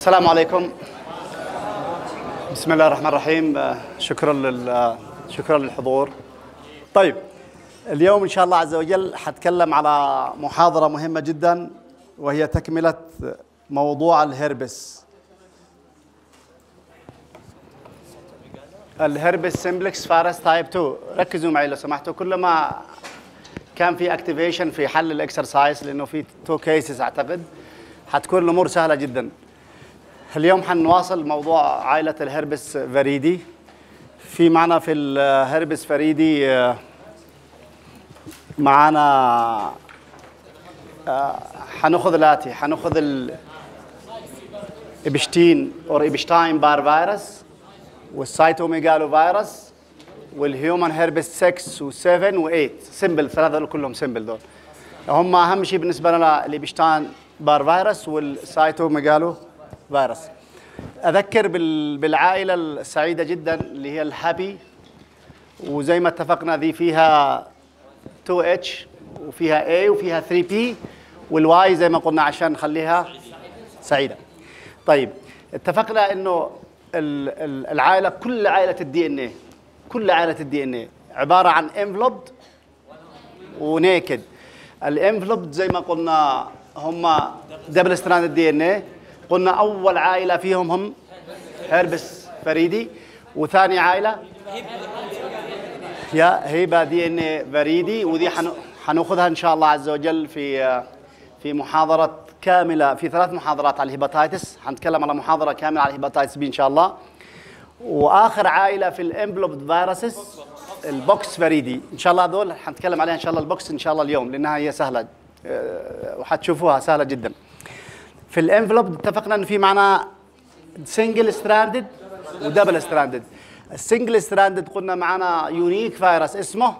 السلام عليكم بسم الله الرحمن الرحيم آه، شكرا لل آه، شكرا للحضور طيب اليوم ان شاء الله عز وجل حتكلم على محاضره مهمه جدا وهي تكمله موضوع الهربس الهربس سمبلكس فارس تايب 2 ركزوا معي لو سمحتوا كلما كان في اكتيفيشن في حل الاكسرسايز لانه في تو كيسز اعتقد حتكون الامور سهله جدا اليوم حنواصل موضوع عائله الهربس فريدي في معنا في الهربس فريدي آه، معنا آه، حناخذ الاتي حناخذ الابشتين او ابشتاين بار فيروس والسايتوميجالو فيروس والهيومن هيربس 6 و7 و8 سمبل ثلاثه دول كلهم سمبل دول هم اهم شيء بالنسبه لنا الابشتاين بار فيروس والسايتوميجالو فيروس اذكر بال- بالعائله السعيده جدا اللي هي الهابي وزي ما اتفقنا ذي فيها 2H وفيها A وفيها 3P والواي زي ما قلنا عشان نخليها سعيده. طيب اتفقنا انه ال- ال- العائله كل عائله الدي ان اي كل عائله الدي ان اي عباره عن انفلوبد ونيكد الانفلوبد زي ما قلنا هم دبل ستراند الدي ان اي قلنا اول عائله فيهم هم هربس فريدي وثاني عائله يا هيبه دي ان اي فريدي ودي حن- حناخذها ان شاء الله عز وجل في في محاضره كامله في ثلاث محاضرات على الهيباتايتس حنتكلم على محاضره كامله على الهيباتايتس بي ان شاء الله واخر عائله في الامبلوبد فيروسز البوكس فريدي ان شاء الله هذول حنتكلم عليها ان شاء الله البوكس ان شاء الله اليوم لانها هي سهله أه، وحتشوفوها سهله جدا في الانفلوب اتفقنا انه في معنا سنجل ستراندد ودبل ستراندد السنجل ستراندد قلنا معنا يونيك فيروس اسمه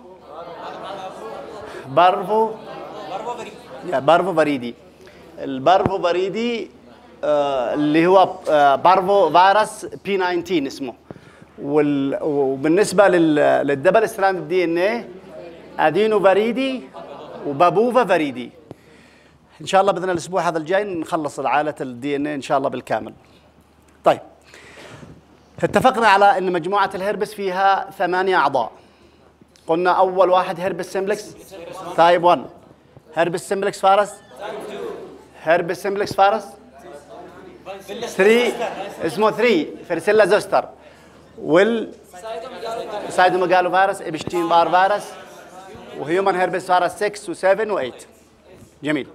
بارفو يا بارفو فريدي البارفو فريدي آه اللي هو آه بارفو فيروس بي 19 اسمه وال وبالنسبه لل للدبل ستراند دي ان ايه ادينو فريدي وبابوفا فريدي ان شاء الله باذن الله الاسبوع هذا الجاي نخلص عائله الدي ان ايه ان شاء الله بالكامل طيب اتفقنا على ان مجموعه الهربس فيها ثمانيه اعضاء قلنا اول واحد هربس سمبلكس تايب 1 هربس سمبلكس فارس هربس سمبلكس فارس 3 اسمه 3 فرسيلا زوستر وال سايدوميجالو فيروس ابشتين بار فيروس وهيومن هيربس فيروس 6 و7 و8 جميل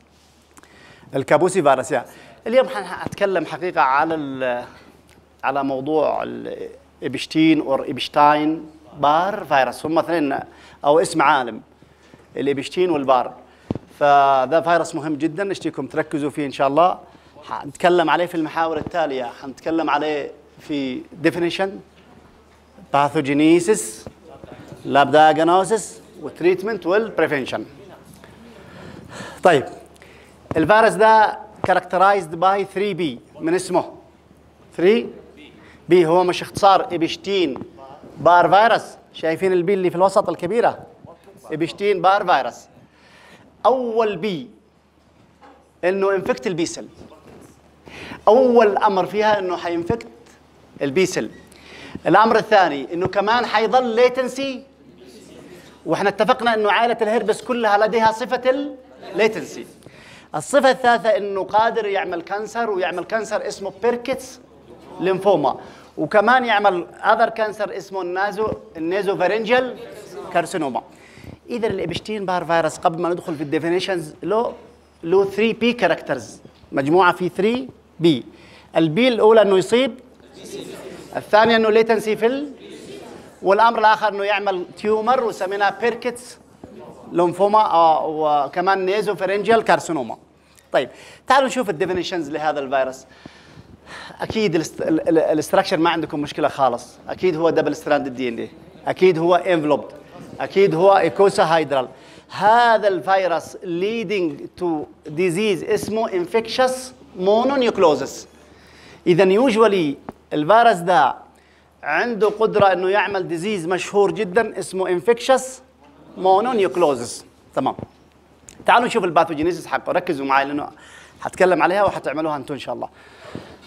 الكابوسي فيروس يا اليوم حنتكلم حقيقه على ال- على موضوع الابشتين او ابشتاين بار فيروس هم اثنين او اسم عالم الابشتين والبار فذا فيروس مهم جدا نشتيكم تركزوا فيه ان شاء الله حنتكلم عليه في المحاور التاليه حنتكلم عليه في definition pathogenesis lab diagnosis والتريتمنت والبريفنشن طيب الفيروس ده characterized by 3 b من اسمه 3 بي هو مش اختصار ابشتين بار فيروس شايفين البي اللي في الوسط الكبيره ابشتين بار فيروس اول بي انه انفكت البي سيل اول امر فيها انه حينفكت البي سيل الامر الثاني انه كمان حيظل ليتنسي واحنا اتفقنا انه عائله الهربس كلها لديها صفه الليتنسي الصفه الثالثه انه قادر يعمل كانسر ويعمل كانسر اسمه بيركتس ليمفوما وكمان يعمل اذر كانسر اسمه النازو النيزو فارنجل كارسينوما اذا الابشتين بار فيروس قبل ما ندخل في الديفينيشنز له له 3 بي كاركترز مجموعه في 3 بي البي الاولى انه يصيب الثانيه انه ليتنسي فيل والامر الاخر انه يعمل تيومر وسميناه بيركتس لومفوما آه، وكمان نيزو فرنجيال كارسينوما طيب تعالوا نشوف الديفينيشنز لهذا الفيروس اكيد الاستراكشر ما عندكم مشكله خالص اكيد هو دبل ستراند دي ان اي اكيد هو انفلوبد اكيد هو ايكوسا هايدرال هذا الفيروس leading to disease اسمه infectious mononucleosis اذا يوجوالي الفيروس ده عنده قدره انه يعمل ديزيز مشهور جدا اسمه infectious mononucleosis تمام تعالوا نشوف الباثوجينيسيس حقه ركزوا معي لانه حتكلم عليها وحتعملوها انتم ان شاء الله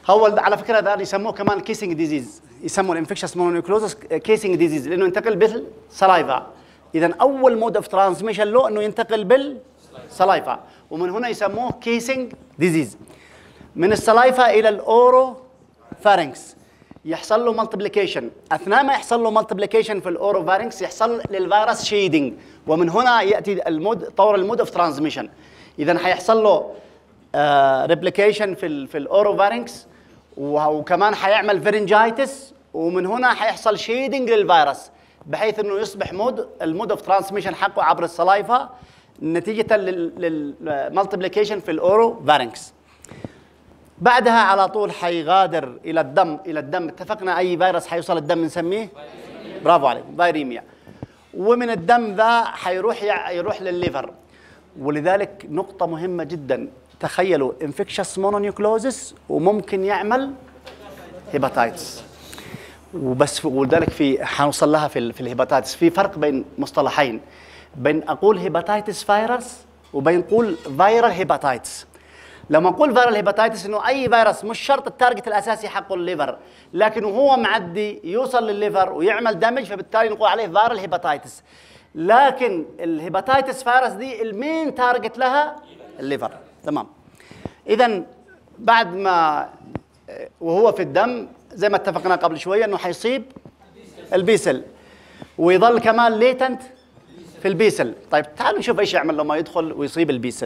هو على فكره ده يسموه كمان كيسنج ديزيز يسموه الانفكشس مونونيكلوزس كيسنج ديزيز لانه ينتقل بالسلايفا اذا اول مود اوف ترانسميشن له انه ينتقل بالسلايفا ومن هنا يسموه كيسنج ديزيز من السلايفا الى الاورو فارنكس يحصل له مالتيبليكيشن اثناء ما يحصل له مالتيبليكيشن في الاورو فارنكس يحصل للفيروس شيدنج ومن هنا ياتي المود طور المود اوف ترانسميشن اذا حيحصل له ريبليكيشن uh, في ال في الاورو فارنكس وكمان حيعمل فيرنجايتس ومن هنا حيحصل شيدنج للفيروس بحيث انه يصبح مود المود اوف ترانسميشن حقه عبر السلايفا نتيجه للمالتيبليكيشن في الاورو فارنكس بعدها على طول حيغادر الى الدم الى الدم اتفقنا اي فيروس حيوصل الدم نسميه برافو عليك فايريميا ومن الدم ذا حيروح يروح للليفر ولذلك نقطة مهمة جدا تخيلوا انفكشس مونونيوكلوزس وممكن يعمل هيباتايتس وبس ولذلك في حنوصل لها في, في الهيباتايتس في فرق بين مصطلحين بين اقول هيباتايتس فيروس وبين اقول فيرال هيباتايتس لما نقول فيرال هيباتايتس انه اي فيروس مش شرط التارجت الاساسي حقه الليفر لكن وهو معدي يوصل للليفر ويعمل دامج فبالتالي نقول عليه فيرال هيباتايتس لكن الهيباتايتس فيروس دي المين تارجت لها الليفر تمام اذا بعد ما وهو في الدم زي ما اتفقنا قبل شويه انه حيصيب البيسل ويظل كمان ليتنت في البيسل طيب تعالوا نشوف ايش يعمل لما يدخل ويصيب البيسل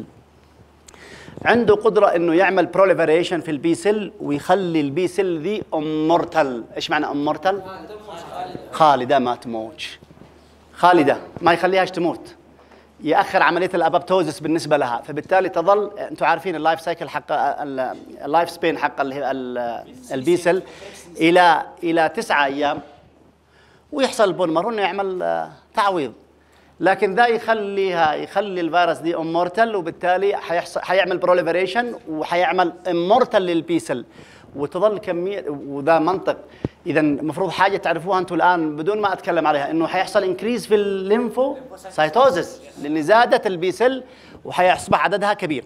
عنده قدرة انه يعمل بروليفريشن في البي سيل ويخلي البي سيل ذي امورتال، ايش معنى امورتال؟ خالدة ما تموتش خالدة ما يخليهاش تموت يأخر عملية الابابتوزس بالنسبة لها فبالتالي تظل انتم عارفين اللايف سايكل حق اللايف سبين حق البي سيل الى الى تسعة ايام ويحصل البولمر انه يعمل تعويض لكن ذا يخليها يخلي الفيروس دي امورتال وبالتالي حيحصل حيعمل بروليفريشن وحيعمل امورتال للبيسل وتظل كميه وذا منطق اذا المفروض حاجه تعرفوها انتم الان بدون ما اتكلم عليها انه حيحصل انكريز في الليمفو سايتوزس لان زادت البيسل وحيصبح عددها كبير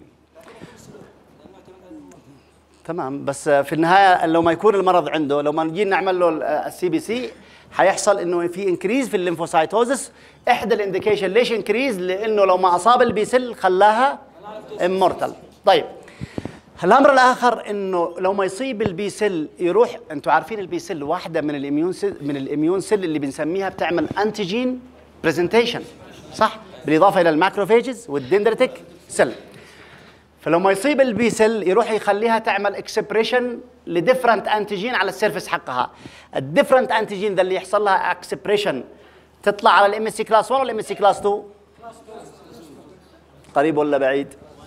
تمام بس في النهايه لو ما يكون المرض عنده لو ما نجي نعمل له السي بي سي حيحصل انه في انكريز في الليمفوسايتوزس احدى الانديكيشن ليش انكريز لانه لو ما اصاب البي سيل خلاها امورتال طيب الامر الاخر انه لو ما يصيب البي سيل يروح انتم عارفين البي سيل واحده من الاميون سيل من الاميون سيل اللي بنسميها بتعمل انتيجين برزنتيشن صح بالاضافه الى الماكروفيجز والدندريتك سيل فلو ما يصيب البي سيل يروح يخليها تعمل اكسبريشن لديفرنت انتيجين على السيرفس حقها الديفرنت انتيجين ذا اللي يحصل لها اكسبريشن تطلع على الام اس سي كلاس 1 ولا ام اس سي كلاس 2 قريب ولا بعيد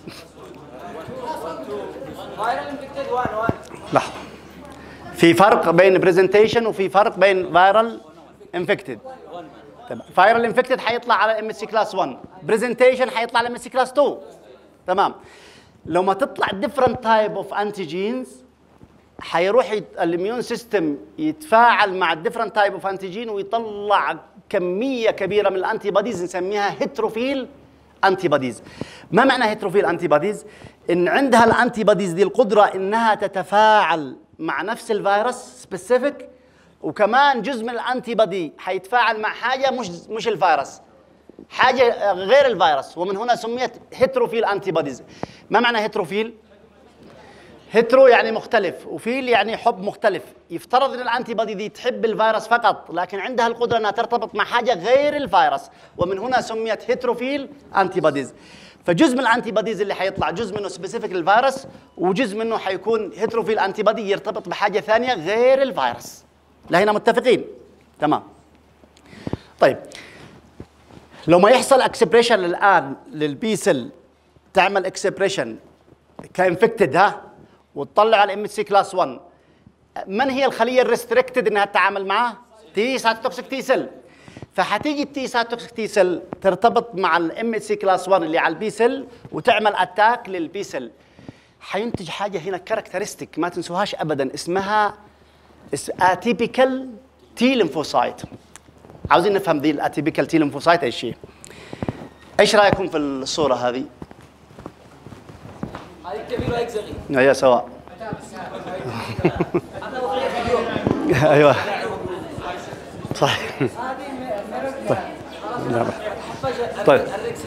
لحظه في فرق بين برزنتيشن وفي فرق بين فايرال انفكتد فايرال انفكتد حيطلع على ام اس سي كلاس 1 برزنتيشن حيطلع على ام اس سي كلاس 2 تمام لو ما تطلع ديفرنت تايب اوف انتيجينز حيروح الاميون سيستم يتفاعل مع الديفرنت تايب اوف انتيجين ويطلع كميه كبيره من الانتي بوديز نسميها هيتروفيل انتي بوديز ما معنى هيتروفيل انتي بوديز ان عندها الانتي بوديز دي القدره انها تتفاعل مع نفس الفيروس سبيسيفيك وكمان جزء من الانتي بودي حيتفاعل مع حاجه مش مش الفيروس حاجه غير الفيروس ومن هنا سميت هيتروفيل انتي بوديز ما معنى هيتروفيل هيترو يعني مختلف وفيل يعني حب مختلف يفترض ان الانتي بودي دي تحب الفيروس فقط لكن عندها القدره انها ترتبط مع حاجه غير الفيروس ومن هنا سميت هيتروفيل انتي بوديز فجزء من الانتي بوديز اللي حيطلع جزء منه سبيسيفيك للفيروس وجزء منه حيكون هيتروفيل انتي بودي يرتبط بحاجه ثانيه غير الفيروس لهنا متفقين تمام طيب لو ما يحصل اكسبريشن الان للبي سيل تعمل اكسبريشن كانفكتد ها وتطلع على ام سي كلاس 1 من هي الخليه الريستريكتد انها تتعامل معه؟ تي سايتوكسيك تي سيل فحتيجي التي سايتوكسيك تي سيل ترتبط مع الام سي كلاس 1 اللي على البي سيل وتعمل اتاك للبي سيل حينتج حاجه هنا كاركترستيك ما تنسوهاش ابدا اسمها اتيبيكال تي ليمفوسايت عاوزين نفهم ذي الاتيبيكال تي ليمفوسايت ايش هي ايش رايكم في الصوره هذه هذه كبيرة هيك صغير هي سواء ايوه صح طيب طيب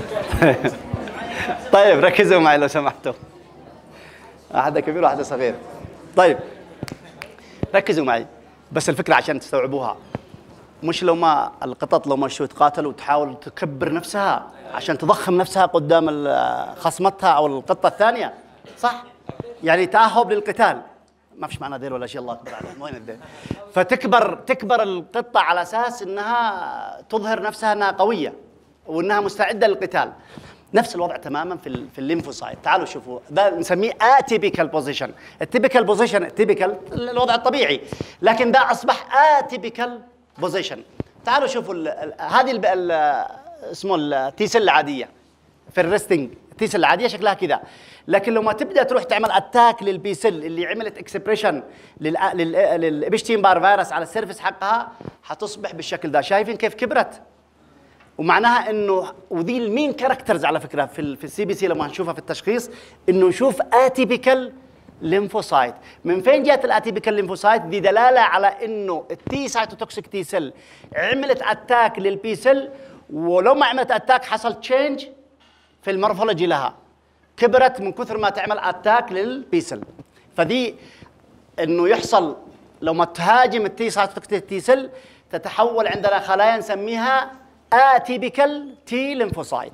طيب ركزوا معي لو سمحتوا واحدة كبير وواحدة صغير طيب ركزوا معي بس الفكرة عشان تستوعبوها مش لو ما القطط لو ما شو تقاتلوا وتحاول تكبر نفسها عشان تضخم نفسها قدام ال- خصمتها او القطة الثانية صح؟ يعني تأهب للقتال ما فيش معنى ديل ولا شيء الله اكبر عليهم وين الديل فتكبر تكبر القطة على اساس انها تظهر نفسها انها قوية وانها مستعدة للقتال نفس الوضع تماما في ال في الليمفوسايت تعالوا شوفوا ده نسميه اتيبيكال بوزيشن التيبيكال بوزيشن تيبيكال الوضع الطبيعي لكن ده اصبح اتيبيكال بوزيشن تعالوا شوفوا ال ال هذه ال ال اسمه التي سيل العاديه في الريستنج التي سيل العاديه شكلها كذا لكن لما تبدا تروح تعمل اتاك للبي سيل اللي عملت اكسبريشن للابشتين بار فيروس على السيرفس حقها حتصبح بالشكل ده شايفين كيف كبرت ومعناها انه ودي المين كاركترز على فكره في ال في السي بي سي لما نشوفها في التشخيص انه نشوف اتيبيكال ليمفوسايت من فين جت الاتيبيكال ليمفوسايت دي دلاله على انه التي سايتوتوكسيك تي سيل عملت اتاك للبي سيل ولو ما عملت اتاك حصل تشينج في المورفولوجي لها كبرت من كثر ما تعمل اتاك للبي سيل فدي انه يحصل لو ما تهاجم التي سايتوتوكسيك تي سيل تتحول عندنا خلايا نسميها اتيبيكال تي ليمفوسايت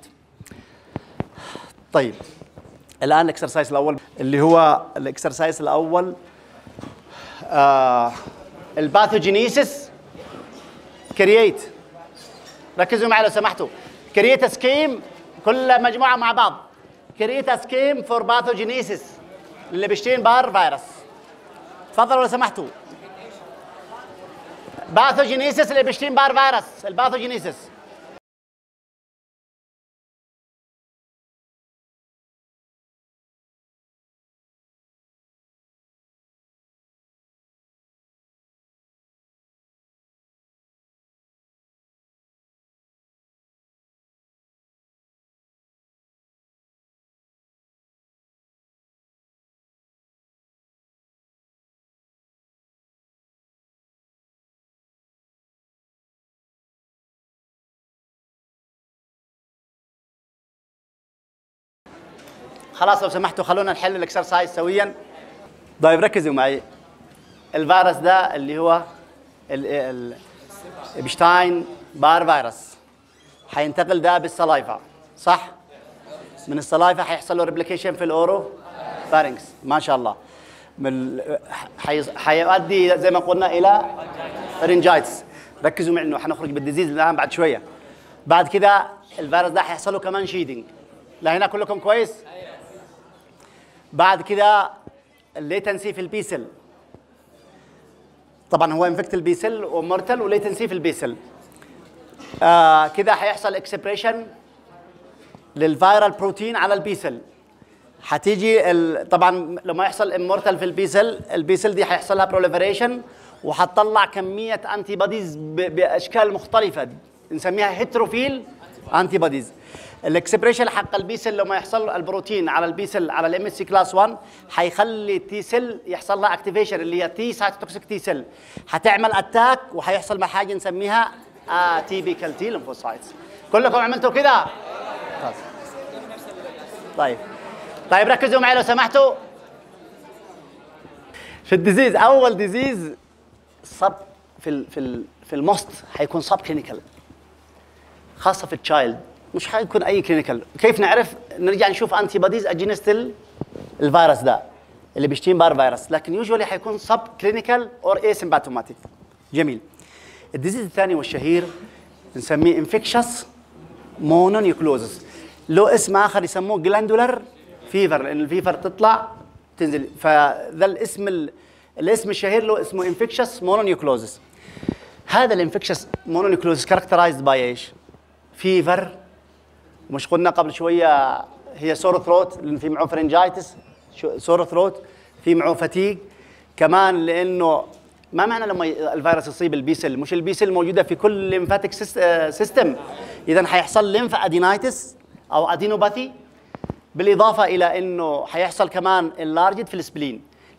طيب الان الاكسرسايز الاول اللي هو الاكسرسايز الاول آه الباثوجينيسيس كرييت ركزوا معي لو سمحتوا كرييت سكيم كل مجموعه مع بعض كرييت سكيم فور باثوجينيسيس اللي بيشتين بار فيروس تفضلوا لو سمحتوا باثوجينيسيس اللي بيشتين بار فيروس الباثوجينيسيس خلاص لو سمحتوا خلونا نحل الاكسرسايز سويا طيب ركزوا معي الفيروس ده اللي هو ال- ال- الابشتاين بار فيروس حينتقل ده بالسلايفا صح؟ من السلايفا حيحصل له ريبليكيشن في الاورو فارنكس ما شاء الله من ال- حي- حيؤدي زي ما قلنا الى رينجايتس ركزوا معي انه حنخرج بالديزيز الان بعد شويه بعد كده الفيروس ده حيحصل له كمان شيدنج لا هنا كلكم كويس بعد كده الليتنسي في البيسل طبعا هو انفكت البيسل ومورتل وليتنسي في البيسل آه كده حيحصل اكسبريشن للفيرال بروتين على البيسل حتيجي ال... طبعا لما يحصل امورتال في البيسل البيسل دي حيحصل لها بروليفريشن وحتطلع كميه انتي بوديز ب... باشكال مختلفه نسميها هيتروفيل انتي بوديز الاكسبريشن حق البيسل لما يحصل البروتين على البيسل على الام اس سي كلاس 1 حيخلي التي سيل يحصل لها اكتيفيشن اللي هي تي سايتوتوكسيك تي سيل حتعمل اتاك وحيحصل مع حاجه نسميها اتيبيكال تي ليمفوسايتس كلكم عملتوا كده خلاص. طيب طيب ركزوا معي لو سمحتوا في الديزيز اول ديزيز صب في ال في ال في الموست حيكون صب كلينيكال خاصه في التشايلد مش حيكون اي كلينيكال كيف نعرف نرجع نشوف انتي بوديز اجينست الفيروس ده اللي بيشتين بار فيروس لكن يوجوالي حيكون سب كلينيكال اور اي سيمباتوماتيك جميل الديزيز الثاني والشهير نسميه انفكشس مونونيوكلوزس له اسم اخر يسموه جلاندولار فيفر لان الفيفر تطلع تنزل فذا الاسم ال... الاسم الشهير له اسمه انفكشس مونونيوكلوزس هذا الانفكشس مونونيوكلوزس كاركترايزد باي ايش؟ فيفر مش قلنا قبل شويه هي سور ثروت لان في معه فرنجايتس سور ثروت في معه فتيج كمان لانه ما معنى لما الفيروس يصيب البيسل مش البيسل موجوده في كل ليمفاتيك سيستم اذا حيحصل ليمف ادينايتس او ادينوباثي بالاضافه الى انه حيحصل كمان اللارجد في السبلين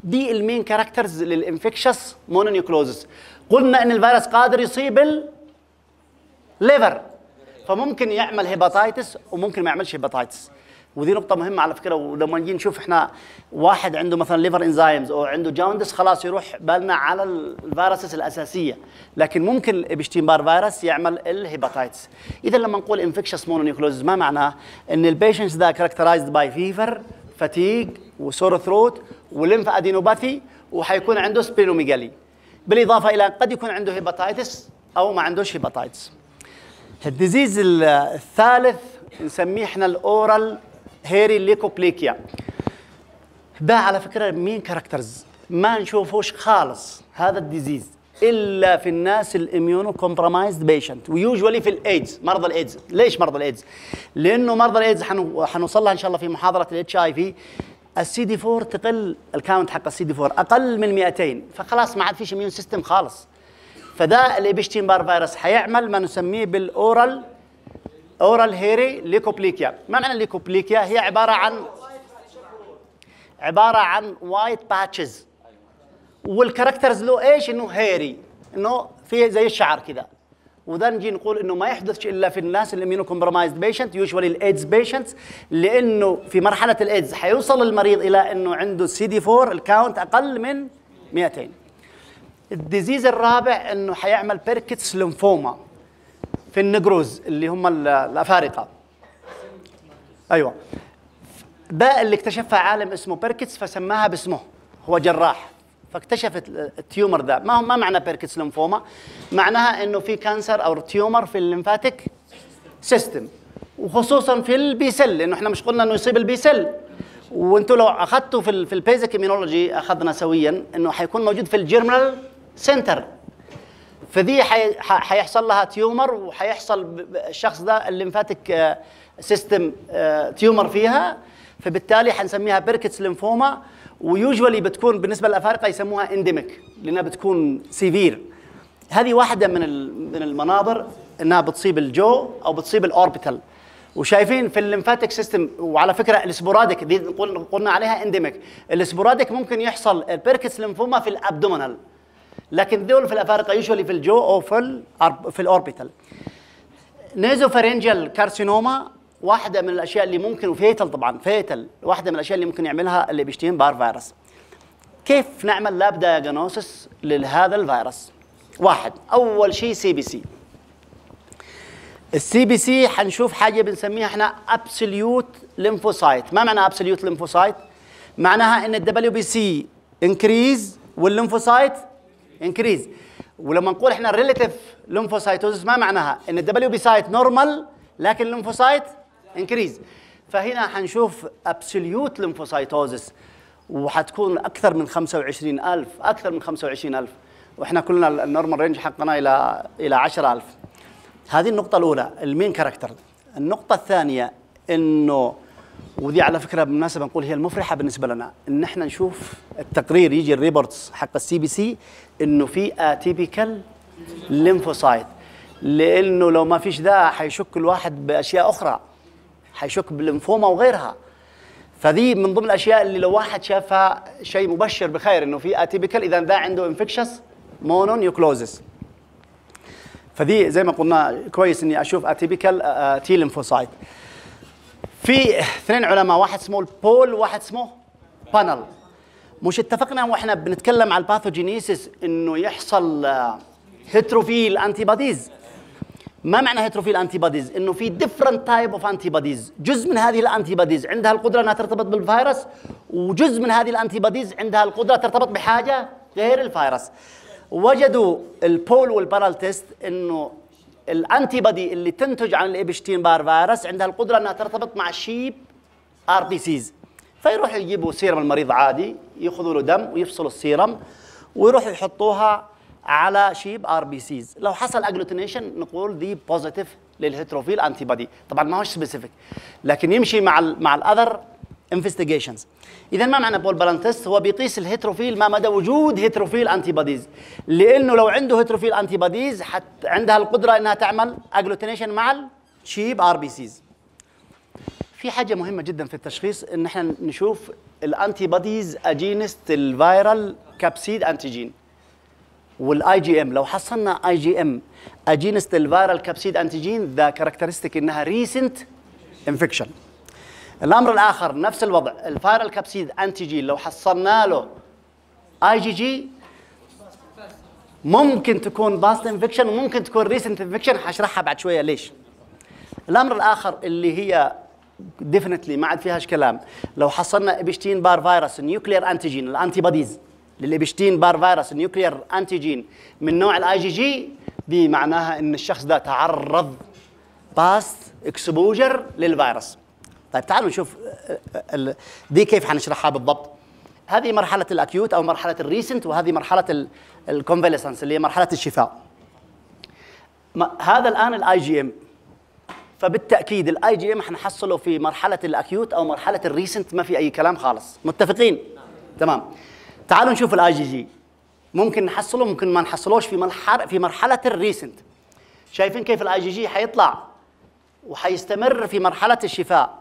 دي المين كاركترز للانفكشس مونونيوكلوزس قلنا ان الفيروس قادر يصيب الليفر فممكن يعمل هيباتايتس وممكن ما يعملش هيباتايتس ودي نقطة مهمة على فكرة ولما نجي نشوف احنا واحد عنده مثلا ليفر انزيمز او عنده جاوندس خلاص يروح بالنا على الفيروسز الأساسية لكن ممكن الابشتين بار فيروس يعمل الهيباتايتس إذا لما نقول انفكشس مونونيوكلوزز ما معناه ان البيشنتس ذا كاركترايزد باي فيفر فتيج وسور ثروت وليمف ادينوباثي وحيكون عنده سبينوميجالي بالاضافه الى قد يكون عنده هيباتايتس او ما عندوش هيباتايتس الديزيز الثالث نسميه احنا الاورال هيري ليكوبليكيا ده على فكره مين كاركترز ما نشوفوش خالص هذا الديزيز الا في الناس الاميونو كومبرومايزد بيشنت ويوجوالي في الايدز مرضى الايدز ليش مرضى الايدز لانه مرضى الايدز حنوصل لها ان شاء الله في محاضره الاتش اي في السي دي 4 تقل الكاونت حق السي دي 4 اقل من 200 فخلاص ما عاد فيش اميون سيستم خالص فده الابشتين بار فيروس حيعمل ما نسميه بالاورال اورال هيري ليكوبليكيا ما معنى الليكوبليكيا هي عباره عن عباره عن وايت باتشز والكاركترز له ايش انه هيري انه في زي الشعر كذا وده نجي نقول انه ما يحدث الا في الناس الاميونو كومبرومايزد بيشنت يوجوالي الايدز بيشنتس لانه في مرحله الايدز حيوصل المريض الى انه عنده سي دي 4 الكاونت اقل من 200 الديزيز الرابع انه حيعمل بيركتس ليمفوما في النجروز اللي هم الافارقه ايوه ده اللي اكتشفها عالم اسمه بيركتس فسماها باسمه هو جراح فاكتشفت التيومر ده ما ما معنى بيركتس ليمفوما معناها انه في كانسر او تيومر في الليمفاتيك سيستم وخصوصا في البي سيل لانه احنا مش قلنا انه يصيب البي سيل وانتم لو اخذتوا في في البيزك ايمينولوجي اخذنا سويا انه حيكون موجود في الجيرمال سنتر فدي حيحصل لها تيومر وحيحصل الشخص ده الليمفاتيك سيستم تيومر فيها فبالتالي حنسميها بيركتس ليمفوما ويوجوالي بتكون بالنسبه للافارقه يسموها انديميك لانها بتكون سيفير هذه واحده من من المناظر انها بتصيب الجو او بتصيب الاوربيتال وشايفين في الليمفاتيك سيستم وعلى فكره السبوراديك دي قلنا عليها انديميك السبوراديك ممكن يحصل البيركتس ليمفوما في الابدومينال لكن دول في الافارقه يوجوالي في الجو او في في الاوربيتال نيزوفارينجال كارسينوما واحده من الاشياء اللي ممكن وفيتل طبعا فيتل واحده من الاشياء اللي ممكن يعملها اللي بيشتهين بار فيروس كيف نعمل لاب دايجنوسس لهذا الفيروس واحد اول شيء سي بي سي السي بي سي حنشوف حاجه بنسميها احنا ابسوليوت ليمفوسايت ما معنى ابسوليوت ليمفوسايت معناها ان الدبليو بي سي انكريز والليمفوسايت انكريز ولما نقول احنا الريليتيف ليمفوسايتوزس ما معناها ان الدبليو بي سايت نورمال لكن الليمفوسايت انكريز فهنا حنشوف ابسوليوت ليمفوسايتوزس وحتكون اكثر من 25000 اكثر من 25000 واحنا كلنا النورمال رينج حقنا الى الى 10000 هذه النقطة الأولى المين كاركتر النقطة الثانية انه ودي على فكرة بالمناسبة نقول هي المفرحة بالنسبة لنا ان احنا نشوف التقرير يجي الريبورتس حق السي بي سي انه في اتيبيكال ليمفوسايت لانه لو ما فيش ده حيشك الواحد باشياء اخرى حيشك بالليمفوما وغيرها فدي من ضمن الاشياء اللي لو واحد شافها شيء مبشر بخير انه في اتيبيكال اذا ده عنده انفكشس مونون يوكلوزس فدي زي ما قلنا كويس اني اشوف اتيبيكال تي ليمفوسايت في اثنين علماء واحد اسمه البول وواحد اسمه بانل مش اتفقنا واحنا بنتكلم على الباثوجينيسيس انه يحصل هيتروفيل انتي بوديز ما معنى هيتروفيل انتي بوديز انه في ديفرنت تايب اوف انتي بوديز جزء من هذه الانتي بوديز عندها القدره انها ترتبط بالفيروس وجزء من هذه الانتي بوديز عندها القدره ترتبط بحاجه غير الفيروس وجدوا البول والبارال تيست انه الانتي بودي اللي تنتج عن الابشتين بار فيروس عندها القدره انها ترتبط مع الشيب ار بي سيز فيروحوا يجيبوا سيرم المريض عادي ياخذوا له دم ويفصلوا السيرم ويروحوا يحطوها على شيب ار بي سيز لو حصل اجلوتينيشن نقول دي بوزيتيف للهيتروفيل انتي بودي طبعا ما هوش سبيسيفيك لكن يمشي مع ال مع الاذر انفستيجيشنز اذا ما معنى بول بالانتست هو بيقيس الهيتروفيل ما مدى وجود هيتروفيل انتي بوديز لانه لو عنده هيتروفيل انتي بوديز حت عندها القدره انها تعمل اجلوتينيشن مع الشيب ار بي سيز في حاجه مهمه جدا في التشخيص ان احنا نشوف الانتي بوديز اجينست الفيرال كابسيد انتيجين والاي جي ام لو حصلنا اي جي ام اجينست الفيرال كابسيد انتيجين ذا كاركترستيك انها ريسنت انفكشن الامر الاخر نفس الوضع الفيرال كابسيد انتيجين لو حصلنا له اي جي جي ممكن تكون باست انفكشن وممكن تكون ريسنت انفكشن حشرحها بعد شويه ليش الامر الاخر اللي هي ديفنتلي ما عاد فيهاش كلام لو حصلنا ابشتين بار فيروس نيوكلير انتيجين الانتي بوديز للابشتين بار فيروس نيوكلير انتيجين من نوع الاي جي جي دي معناها ان الشخص ده تعرض باست اكسبوجر للفيروس طيب تعالوا نشوف دي كيف حنشرحها بالضبط هذه مرحله الاكيوت او مرحله الريسنت وهذه مرحله الكونفاليسنس اللي هي مرحله الشفاء هذا الان الاي جي ام فبالتاكيد الاي جي ام حنحصله في مرحله الاكيوت او مرحله الريسنت ما في اي كلام خالص متفقين تمام تعالوا نشوف الاي جي جي ممكن نحصله ممكن ما نحصلوش في مرحله في مرحله الريسنت شايفين كيف الاي جي جي حيطلع وحيستمر في مرحله الشفاء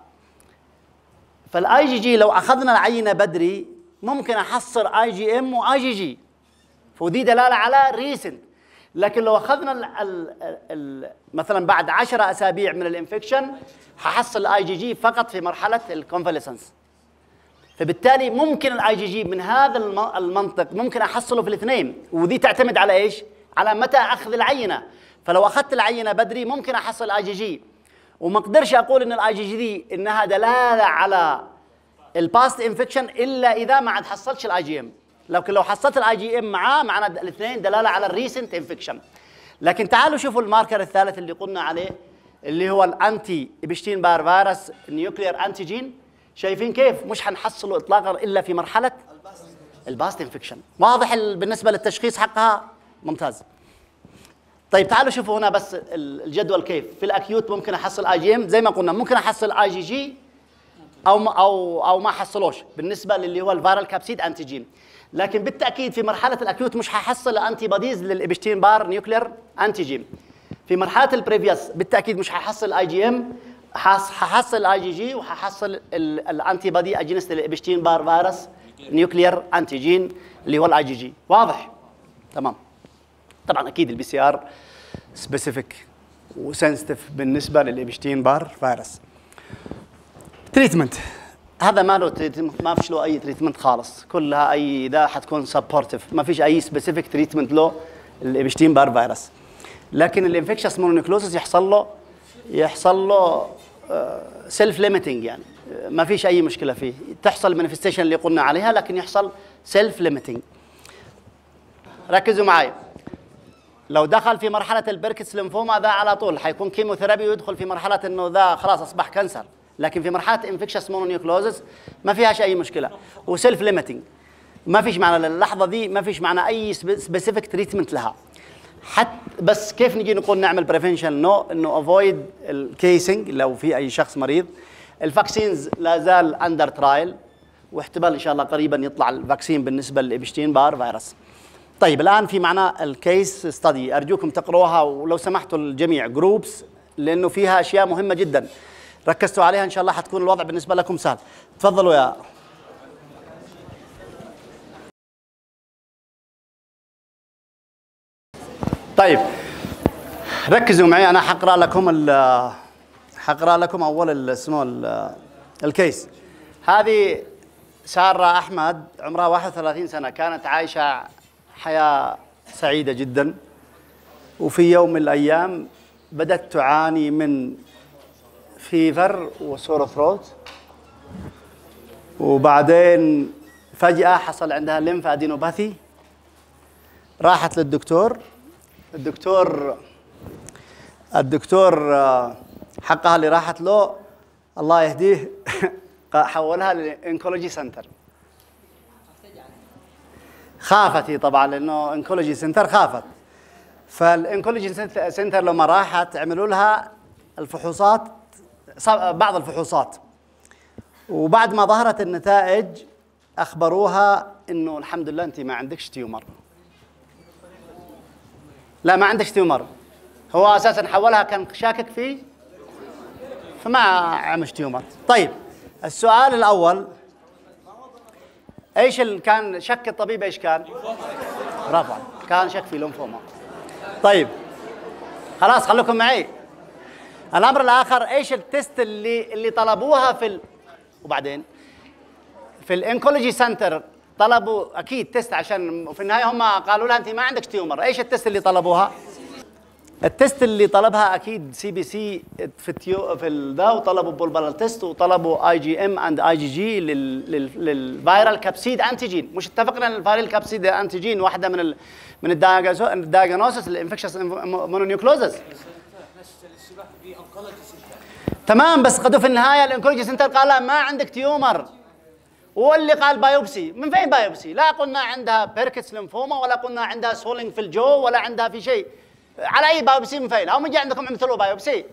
فالاي جي جي لو اخذنا العينه بدري ممكن احصل اي جي ام واي جي جي ودي دلاله على ريسنت لكن لو اخذنا ال ال ال مثلا بعد 10 اسابيع من الانفكشن ححصل الاي جي جي فقط في مرحله الكونفاليسنس فبالتالي ممكن الاي جي جي من هذا المنطق ممكن احصله في الاثنين ودي تعتمد على ايش؟ على متى اخذ العينه فلو اخذت العينه بدري ممكن احصل اي جي جي وما اقدرش اقول ان الاي جي جي دي انها دلاله على الباست انفكشن الا اذا ما عاد حصلتش الاي جي ام لكن لو حصلت الاي جي ام معاه معنا الاثنين دلاله على الريسنت انفكشن لكن تعالوا شوفوا الماركر الثالث اللي قلنا عليه اللي هو الانتي ابشتين بار فيروس نيوكليير انتيجين شايفين كيف مش حنحصله اطلاقا الا في مرحله الباست انفكشن واضح بالنسبه للتشخيص حقها ممتاز طيب تعالوا شوفوا هنا بس الجدول كيف في الاكيوت ممكن احصل اي جي ام زي ما قلنا ممكن احصل اي جي جي او ما او او ما حصلوش بالنسبه للي هو الفيرال كابسيد انتيجين لكن بالتاكيد في مرحله الاكيوت مش ححصل انتي بوديز للابشتين بار نيوكلير انتيجين في مرحله البريفيوس بالتاكيد مش ححصل اي جي ام ححصل الاي جي جي وححصل الانتي بودي اجينست الابشتين بار فيروس نيوكلير انتيجين اللي هو الاي جي جي واضح تمام طبعا اكيد البي سي ار سبيسيفيك وسنسيتيف بالنسبه للابشتين بار فيروس تريتمنت هذا ما له ما فيش له اي تريتمنت خالص كلها اي ذا حتكون سبورتيف ما فيش اي سبيسيفيك تريتمنت له الابشتين بار فيروس لكن الانفكشس مونونيكلوسس يحصل له يحصل له سيلف ليميتنج يعني ما فيش اي مشكله فيه تحصل المانيفستيشن اللي قلنا عليها لكن يحصل سيلف ليميتنج ركزوا معي لو دخل في مرحله البركتس ليمفوما ذا على طول حيكون كيموثيرابي ويدخل في مرحله انه ذا خلاص اصبح كانسر لكن في مرحله انفكشس مونونيوكلوزس ما فيهاش اي مشكله وسيلف ليميتنج ما فيش معنى اللحظه دي ما فيش معنى اي سبيسيفيك تريتمنت لها حتى بس كيف نجي نقول نعمل بريفنشن نو انه افويد الكيسنج لو في اي شخص مريض الفاكسينز لا زال اندر ترايل واحتمال ان شاء الله قريبا يطلع الفاكسين بالنسبه للابشتين بار فيروس طيب الان في معنا الكيس ستدي ارجوكم تقروها ولو سمحتوا الجميع جروبس لانه فيها اشياء مهمه جدا ركزتوا عليها ان شاء الله حتكون الوضع بالنسبه لكم سهل تفضلوا يا طيب ركزوا معي انا حقرا لكم ال حقرا لكم اول اسمه الكيس هذه ساره احمد عمرها 31 سنه كانت عايشه حياه سعيده جدا وفي يوم من الايام بدات تعاني من فيفر وسور ثروت وبعدين فجأة حصل عندها ليمف ادينوباثي راحت للدكتور الدكتور الدكتور حقها اللي راحت له الله يهديه حولها للانكولوجي سنتر خافت هي طبعا لانه انكولوجي سنتر خافت فالانكولوجي سنتر لما راحت عملوا لها الفحوصات بعض الفحوصات وبعد ما ظهرت النتائج اخبروها انه الحمد لله انت ما عندكش تيومر لا ما عندكش تيومر هو اساسا حولها كان شاكك في فما عمش تيومر طيب السؤال الاول ايش ال- كان شك الطبيب ايش كان؟ برافو عليك. كان شك في لمفوما طيب خلاص خليكم معي الامر الاخر ايش التست اللي اللي طلبوها في ال... وبعدين في الانكولوجي سنتر طلبوا اكيد تيست عشان في النهايه هم قالوا لها انت ما عندك تيومر ايش التست اللي طلبوها التست اللي طلبها اكيد سي بي سي في التيو في الذا وطلبوا بولبال تيست وطلبوا اي جي ام اند اي جي جي للفيرال كابسيد انتيجين مش اتفقنا ان الفيرال كابسيد انتيجين واحده من ال من الدايجنوسس الانفكشس مونونيوكلوزس تمام بس قدوا في النهايه الانكولوجي سنتر قال لها ما عندك تيومر واللي قال بايوبسي من فين بايوبسي لا قلنا عندها بيركتس ليمفوما ولا قلنا عندها سولينج في الجو ولا عندها في شيء على اي بايوبسي من فين او من جاء عندكم عملتوا بايوبسي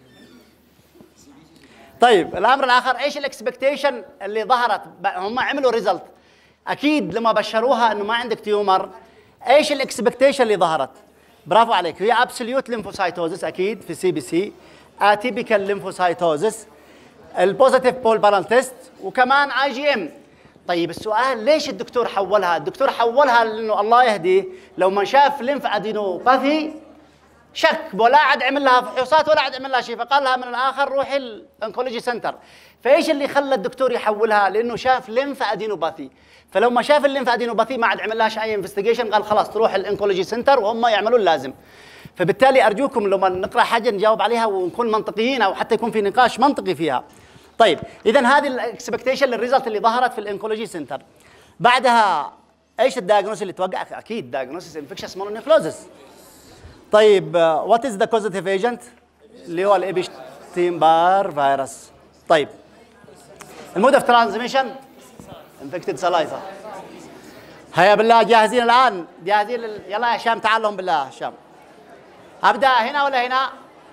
طيب الامر الاخر ايش الاكسبكتيشن اللي ظهرت ب- هم عملوا ريزلت اكيد لما بشروها انه ما عندك تيومر ايش الاكسبكتيشن اللي ظهرت برافو عليك هي ابسوليوت ليمفوسايتوزس اكيد في سي بي سي اتيبيكال ليمفوسايتوزس البوزيتيف بول بارال تيست وكمان اي جي ام طيب السؤال ليش الدكتور حولها الدكتور حولها لانه الله يهديه لو ما شاف ليمف ادينوباثي شك ولا عاد عمل لها فحوصات ولا عاد عمل لها شيء فقال لها من الاخر روحي الانكولوجي سنتر فايش اللي خلى الدكتور يحولها لانه شاف ليمف ادينوباثي فلو ما شاف الليمف ادينوباثي ما عاد عمل لها اي انفستيجيشن قال خلاص تروح الانكولوجي سنتر وهم يعملون اللازم فبالتالي ارجوكم لما نقرا حاجه نجاوب عليها ونكون منطقيين او حتى يكون في نقاش منطقي فيها طيب اذا هذه الاكسبكتيشن للريزلت اللي ظهرت في الانكولوجي سنتر بعدها ايش الدايجنوس اللي توقع اكيد دايجنوسيس انفكشس مونونيكلوزس طيب وات از ذا كوزيتيف ايجنت اللي هو الابشتين بار فيروس طيب المود اوف ترانزميشن انفكتد سلايفا هيا بالله جاهزين الان جاهزين لل... يلا يا هشام تعال لهم بالله هشام ابدا هنا ولا هنا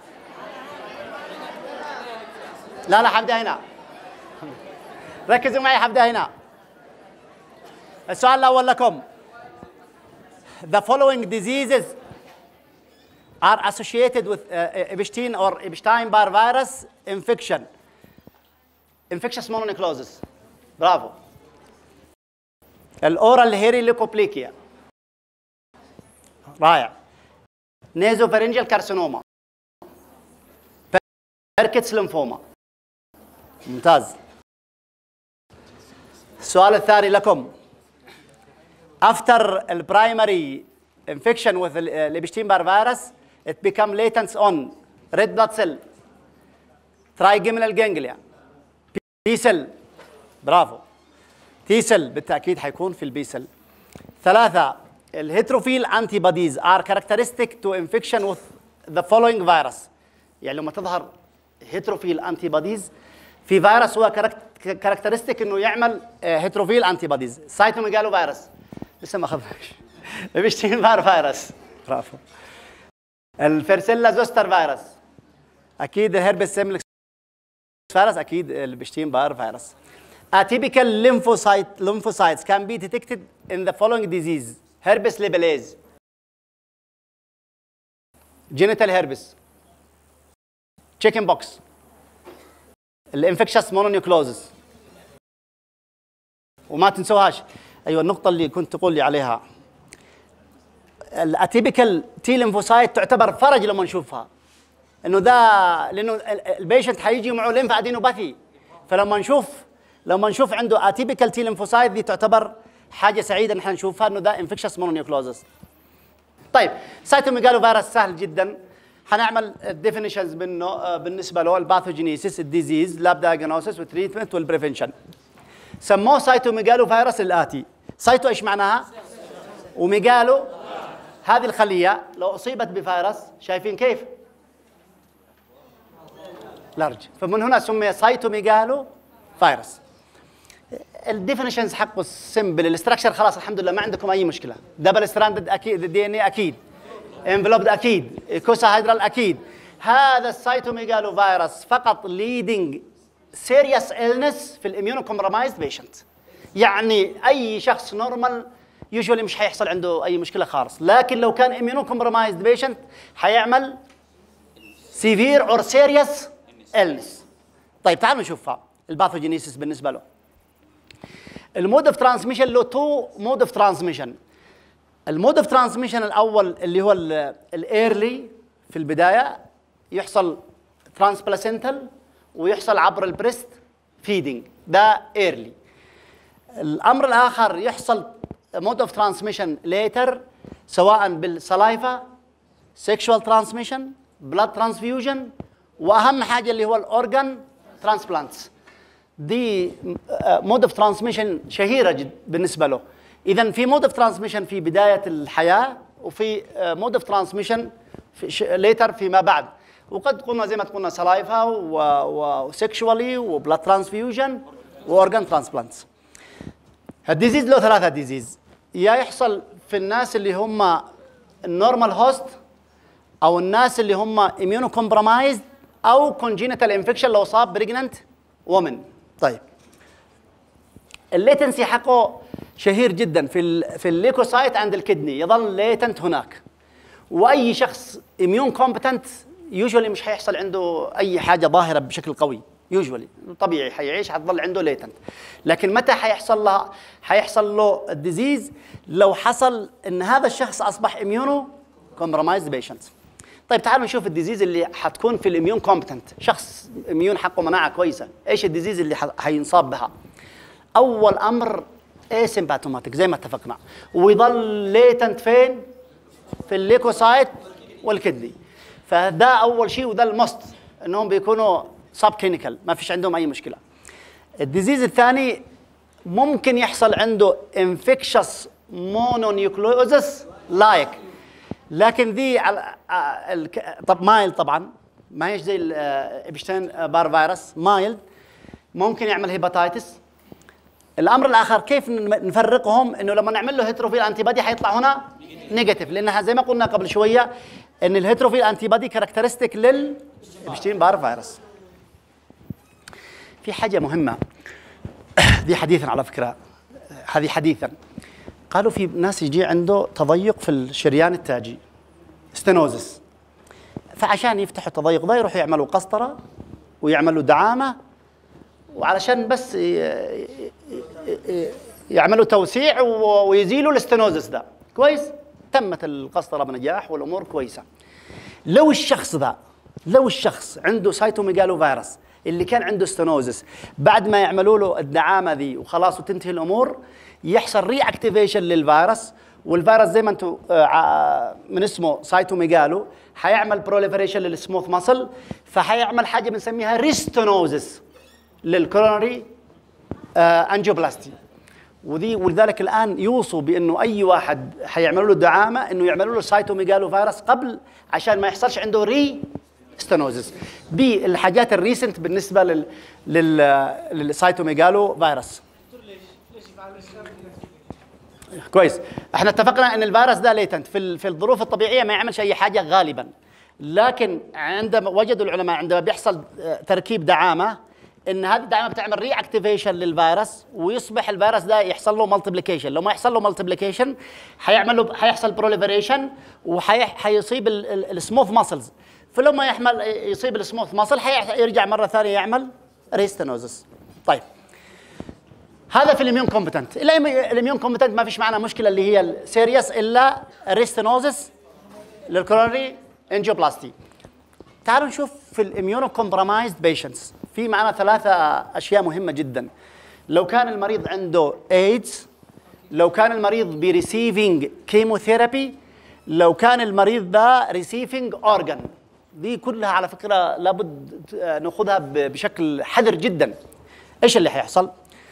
لا لا حبدا هنا ركزوا معي حبدا هنا السؤال الاول لكم the following diseases are associated with uh, Epstein or Epstein-Barr virus infection. Infectious mononucleosis. برافو. الأورال هيريليكوبليكيا. رائع. نيزوفارنجال كارسينوما. بيركتس ليمفوما. ممتاز. السؤال الثاني لكم. After the primary infection with the uh, Epstein-Barr virus, it become latent on red blood cell, trigeminal ganglia, T cell, برافو. T cell بالتأكيد حيكون في البي cell. ثلاثة الهيتروفيل antibodies are characteristic to infection with the following virus. يعني لما تظهر هيتروفيل antibodies في فيروس هو كاركترستيك انه يعمل هيتروفيل antibodies سايتوميجالو فيروس لسه ما اخذناش بيشتين بار فيروس برافو الفيرسيلا زوستر فيروس اكيد الهربس سيملكس فيروس اكيد البشتين بار فيروس atypical lymphocyte lymphocytes can be detected in the following disease herpes libelase genital herpes chicken pox الانفكشس مونونيوكلوزس وما تنسوهاش ايوه النقطه اللي كنت تقول لي عليها الاتيبيكال تي ليمفوسايت تعتبر فرج لما نشوفها انه ده لانه البيشنت حيجي معه ليمف ادينوباثي فلما نشوف لما نشوف عنده اتيبيكال تي ليمفوسايت دي تعتبر حاجه سعيده نحن نشوفها انه ده انفكشس مونونيوكلوزس طيب سايتوميجالو فيروس سهل جدا حنعمل الديفينيشنز منه آه، بالنسبه له الباثوجينيسيس الديزيز لاب دايجنوسيس والتريتمنت والبريفنشن سموه سايتوميجالو فيروس الاتي سايتو ايش معناها وميجالو هذه الخليه لو اصيبت بفيروس شايفين كيف لارج فمن هنا سمي سايتوميجالو فيروس الديفينيشنز حقه سمبل الاستراكشر خلاص الحمد لله ما عندكم اي مشكله دبل ستراندد اكيد الدي ان اي اكيد انفلوبد اكيد كوسا هيدرال اكيد هذا السايتوميجالو فيروس فقط ليدنج سيريس illness في الاميونو كومبرومايزد بيشنت يعني اي شخص نورمال يوجوالي مش حيحصل عنده اي مشكله خالص لكن لو كان اميونو كومبرومايزد بيشنت حيعمل سيفير اور سيريس illness طيب تعالوا نشوفها الباثوجينيسيس بالنسبه له المود اوف ترانسميشن له تو مود اوف ترانسميشن المود اوف ترانسميشن الاول اللي هو الايرلي في البدايه يحصل ترانسبلاسنتال ويحصل عبر البريست فيدنج ده ايرلي الامر الاخر يحصل مود اوف ترانسميشن ليتر سواء بالسلايفا سيكشوال ترانسميشن بلاد ترانسفيوجن واهم حاجه اللي هو الاورجان ترانسبلانتس دي مود اوف ترانسميشن شهيره جدا بالنسبه له اذا في مود اوف ترانسميشن في بدايه الحياه وفي مود اوف ترانسميشن ليتر فيما بعد وقد قلنا زي ما قلنا سلايفا وسكشوالي وبلاد ترانسفيوجن واورجان ترانسبلانتس الديزيز له ثلاثه ديزيز يا يحصل في الناس اللي هم النورمال هوست او الناس اللي هم اميونو كومبرومايزد او كونجينيتال انفكشن لو صاب بريجننت وومن طيب الليتنسي حقه شهير جدا في ال في الليكوسايت عند الكدني يظل ليتنت هناك واي شخص اميون كومبتنت يوجوالي مش حيحصل عنده اي حاجه ظاهره بشكل قوي يوجوالي طبيعي حيعيش حتظل عنده ليتنت لكن متى حيحصل له حيحصل له الديزيز لو حصل ان هذا الشخص اصبح اميونو كومبرومايزد بيشنت طيب تعالوا نشوف الديزيز اللي حتكون في الاميون كومبتنت شخص اميون حقه مناعه كويسه ايش الديزيز اللي حينصاب بها اول امر اسيمباتوماتيك زي ما اتفقنا ويظل ليتنت فين في الليكوسايت والكدني فده اول شيء وده المست انهم بيكونوا سب كلينيكال ما فيش عندهم اي مشكله الديزيز الثاني ممكن يحصل عنده انفكشس مونونيوكلوزس لايك لكن دي على طب مايل طبعا ما هيش زي الابشتين بار فيروس مايل ممكن يعمل هيباتايتس الامر الاخر كيف نفرقهم انه لما نعمل له هيتروفيل انتي بادي حيطلع هنا نيجاتيف لانها زي ما قلنا قبل شويه ان الهيتروفيل انتي بادي كاركترستيك للابشتين بار فيروس في حاجه مهمه دي حديثا على فكره هذه حديثا قالوا في ناس يجي عنده تضيق في الشريان التاجي ستينوزس فعشان يفتحوا التضيق ده يروحوا يعملوا قسطره ويعملوا دعامه وعلشان بس يعملوا توسيع ويزيلوا الاستنوزس ده كويس تمت القسطره بنجاح والامور كويسه لو الشخص ذا لو الشخص عنده سايتوميجالو فيروس اللي كان عنده ستنوزس بعد ما يعملوا له الدعامه ذي وخلاص وتنتهي الامور يحصل ري اكتيفيشن للفيروس والفيروس زي ما انتم من اسمه سايتوميجالو حيعمل بروليفريشن للسموث ماسل فحيعمل حاجه بنسميها ريستونوزس للكورونري انجيوبلاستي ودي ولذلك الان يوصوا بانه اي واحد حيعملوا له دعامه انه يعملوا له سايتوميجالو فيروس قبل عشان ما يحصلش عنده ري ستنوزس دي الحاجات الريسنت بالنسبه لل لل للسايتوميجالو فيروس كويس احنا اتفقنا ان الفيروس ده ليتنت في في الظروف الطبيعيه ما يعملش اي حاجه غالبا لكن عندما وجدوا العلماء عندما بيحصل تركيب دعامه ان هذه الدعامه بتعمل ري اكتيفيشن للفيروس ويصبح الفيروس ده يحصل له مالتيبليكيشن لو ما يحصل له مالتيبليكيشن حيعمل له حيحصل بروليفريشن وحيصيب السموث ماسلز فلما يحمل يصيب السموث ماسل حيرجع مره ثانيه يعمل ريستنوزس طيب هذا في الاميون كومبتنت الاميون كومبتنت ما فيش معنا مشكله اللي هي السيريس الا الريستنوزس للكورونري انجيوبلاستي تعالوا نشوف في الاميونو كومبرومايزد بيشنتس في معنا ثلاثه اشياء مهمه جدا لو كان المريض عنده ايدز لو كان المريض بريسيفينج كيموثيرابي لو كان المريض ده ريسيفينج اورجان دي كلها على فكره لابد ناخذها بشكل حذر جدا ايش اللي حيحصل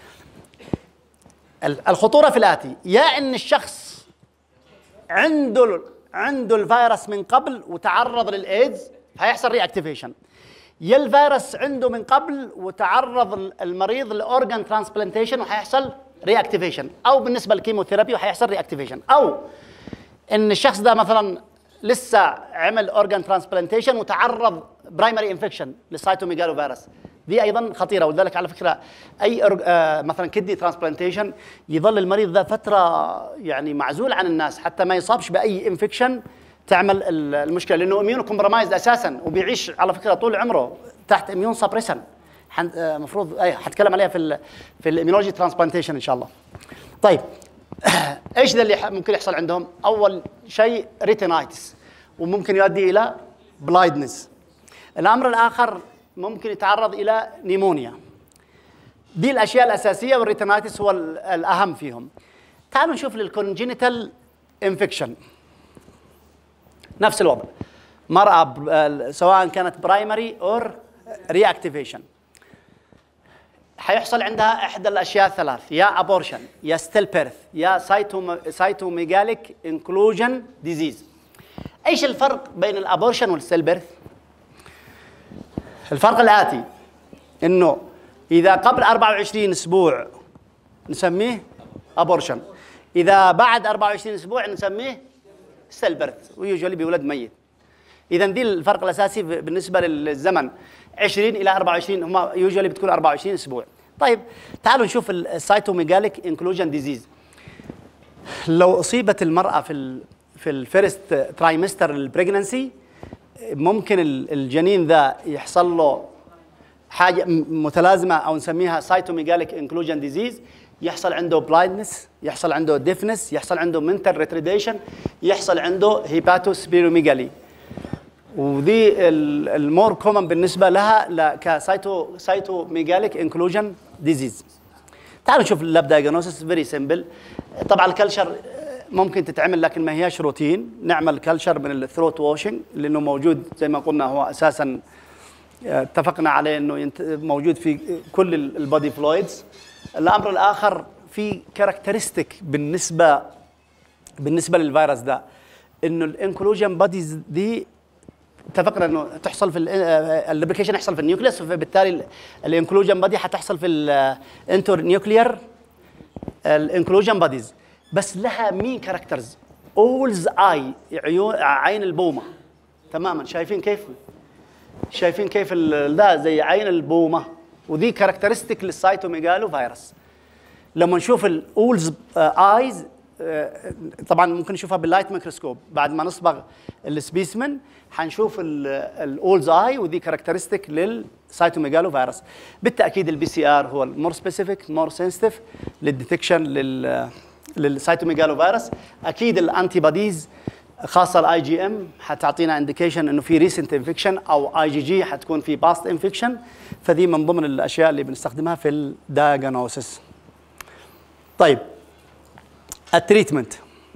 الخطوره في الاتي يا ان الشخص عنده عنده الفيروس من قبل وتعرض للايدز هيحصل ري اكتيفيشن يا الفيروس عنده من قبل وتعرض المريض لاورجان ترانسبلانتيشن وهيحصل ري اكتيفيشن او بالنسبه للكيموثيرابي وهيحصل ري اكتيفيشن او ان الشخص ده مثلا لسه عمل اورجان ترانسبلانتيشن وتعرض برايمري انفكشن للسايتوميجالو فيروس دي ايضا خطيره ولذلك على فكره اي أرج... آه مثلا كدني ترانسبلانتيشن يظل المريض ذا فتره يعني معزول عن الناس حتى ما يصابش باي انفكشن تعمل المشكله لانه اميون كومبرومايز اساسا وبيعيش على فكره طول عمره تحت اميون سبريسن المفروض اي حتكلم عليها في ال في الاميونولوجي ترانسبلانتيشن ان شاء الله طيب ايش ذا اللي ممكن يحصل عندهم اول شيء ريتينايتس وممكن يؤدي الى بلايدنس الامر الاخر ممكن يتعرض الى نيمونيا دي الاشياء الاساسيه والريتينايتس هو الاهم فيهم تعالوا نشوف للكونجينيتال انفكشن نفس الوضع مرأة سواء كانت برايمري اور رياكتيفيشن حيحصل عندها احدى الاشياء الثلاث يا ابورشن يا ستيل بيرث يا سايتو سايتوميجاليك انكلوجن ديزيز ايش الفرق بين الابورشن والستيل بيرث الفرق الاتي انه اذا قبل 24 اسبوع نسميه ابورشن اذا بعد 24 اسبوع نسميه ستيل بيرث ويوجولي بيولد ميت اذا دي الفرق الاساسي بالنسبه للزمن 20 الى 24 هم يوجوالي بتكون 24 اسبوع طيب تعالوا نشوف السايتوميجاليك انكلوجن ديزيز لو اصيبت المراه في ال في الفيرست ترايمستر البريجننسي ممكن الجنين ذا يحصل له حاجه متلازمه او نسميها سايتوميجاليك انكلوجن ديزيز يحصل عنده بلايندنس يحصل عنده ديفنس يحصل عنده منتال ريتريديشن يحصل عنده هيباتوسبيروميجالي ودي المور كومن بالنسبه لها كسايتو سايتو ميجاليك انكلوجن ديزيز تعالوا نشوف اللاب دايجنوستس فيري سمبل طبعا الكلشر ممكن تتعمل لكن ما هياش روتين نعمل كلشر من الثروت واشنج لانه موجود زي ما قلنا هو اساسا اتفقنا عليه انه موجود في كل البودي فلويدز الامر الاخر في كاركترستيك بالنسبه بالنسبه للفيروس ده انه الانكلوجن بوديز دي اتفقنا انه تحصل في الليبريكيشن يحصل في النيوكليس فبالتالي الانكلوجن بادي حتحصل في الانتر نيوكليير الانكلوجن باديز بس لها مين كاركترز اولز اي عيون عين البومه تماما شايفين كيف شايفين كيف ده زي عين البومه ودي كاركترستيك للسايتوميجالو فيروس لما نشوف الاولز ايز طبعا ممكن نشوفها باللايت ميكروسكوب بعد ما نصبغ السبيسمن حنشوف الاولز اي ودي كاركترستيك للسايتوميجالو فيروس بالتاكيد البي سي ار هو المور سبيسيفيك مور سنسيتيف للديتكشن لل للسايتوميجالو فيروس اكيد الانتي بوديز خاصه الاي جي ام حتعطينا انديكيشن انه في ريسنت انفكشن او اي جي جي حتكون في باست انفكشن فدي من ضمن الاشياء اللي بنستخدمها في الدايجنوسيس طيب التريتمنت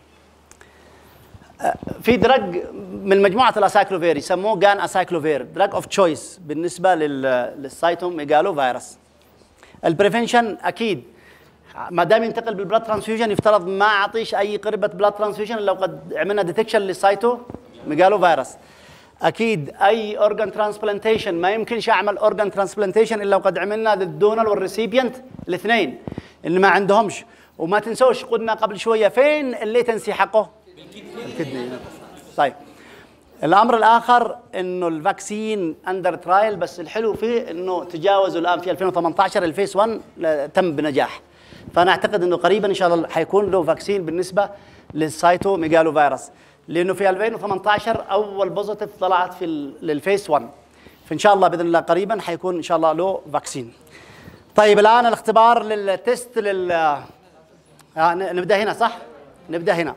في دراج من مجموعه الاسايكلوفير يسموه جان اسايكلوفير دراج اوف تشويس بالنسبه للسايتوم ميجالو فيروس البريفنشن اكيد ما دام ينتقل بالبلاد ترانسفيوجن يفترض ما اعطيش اي قربه بلاد ترانسفيوجن لو قد عملنا ديتكشن للسايتو ميجالو فيروس اكيد اي اورجان ترانسبلانتيشن ما يمكنش اعمل اورجان ترانسبلانتيشن الا وقد عملنا للدونر والريسيبينت الاثنين اللي ما عندهمش وما تنسوش قلنا قبل شويه فين الليتنسي حقه الكدني طيب الامر الاخر انه الفاكسين اندر ترايل بس الحلو فيه انه تجاوزوا الان في 2018 الفيس 1 تم بنجاح فانا اعتقد انه قريبا ان شاء الله حيكون له فاكسين بالنسبه للسايتو ميجالو فيروس لانه في 2018 اول بوزيتيف طلعت في للفيس 1 فان شاء الله باذن الله قريبا حيكون ان شاء الله له فاكسين طيب الان الاختبار للتست لل آه نبدا هنا صح نبدا هنا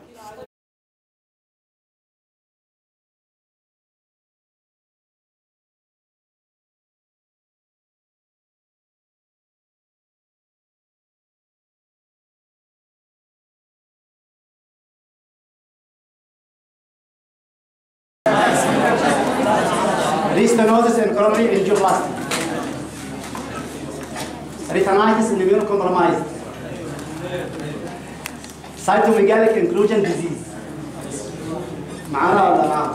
restenosis and coronary angioplasty. Retinitis and immunocompromised. Cytomegalic inclusion disease. معانا ولا معانا؟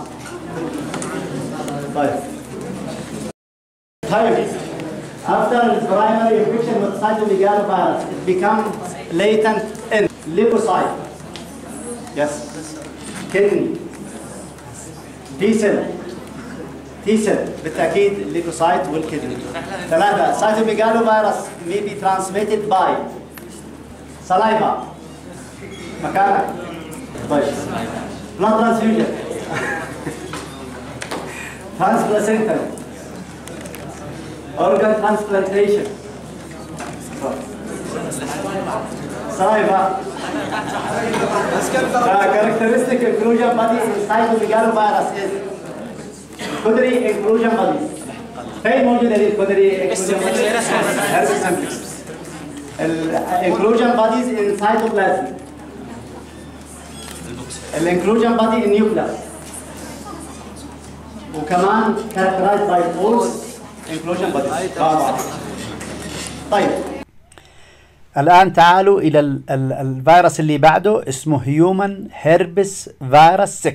طيب. طيب. After the primary infection with cytomegalovirus, it becomes latent in leukocyte. Yes. Kidney. T cell. T cell بالتأكيد الليكوسايت والكدني. ثلاثة cytomegalovirus may be transmitted by saliva. مكانك. طيب. blood transfusion. transplacental. organ transplantation صايبة characteristic inclusion body inside of the virus is كدري inclusion body فين موجودة دي الكدري inclusion body؟ Herpes simplex ال inclusion bodies in cytoplasm ال inclusion body in nucleus وكمان characterized by false inclusion bodies طيب الآن تعالوا إلى ال ال الفيروس اللي بعده اسمه هيومن هيربس فيروس 6